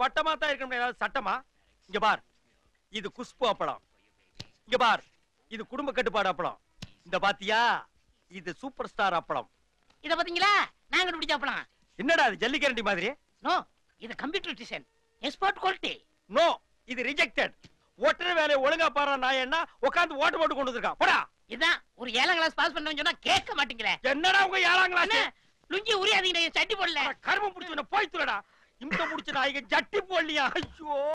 வட்டமா தான் இருக்கணும் ஏதாவது சட்டமா இங்க பார் இது குஷ்பு அப்பளம் இங்க பார் இது குடும்ப கட்டுப்பாடு அப்பளம் இந்த பாத்தியா இது சூப்பர் ஸ்டார் அப்பளம் இத பாத்தீங்களா நாங்க கண்டுபிடிச்ச அப்பலாம் என்னடா இது ஜல்லிக்கரண்டி மாதிரி நோ இது computer design export quality no இது ரிஜெக்டட் ஓட்டுற வேலையை ஒழுங்கா பாரு நான் என்ன உட்காந்து ஓட்டு போட்டு கொண்டு வந்திருக்கான் போடா இதான் ஒரு ஏழாம் கிளாஸ் பாஸ் பண்ணவங்க சொன்னா கேட்க மாட்டீங்களே என்னடா உங்க ஏழாம் அண்ணே, கிளாஸ் லுங்கி உரியாதீங்க சட்டி போடல கருமம் பிடிச்சு போய் துறடா இம்சம் பிடிச்சு நான் இங்க ஜட்டி போடலையா ஐயோ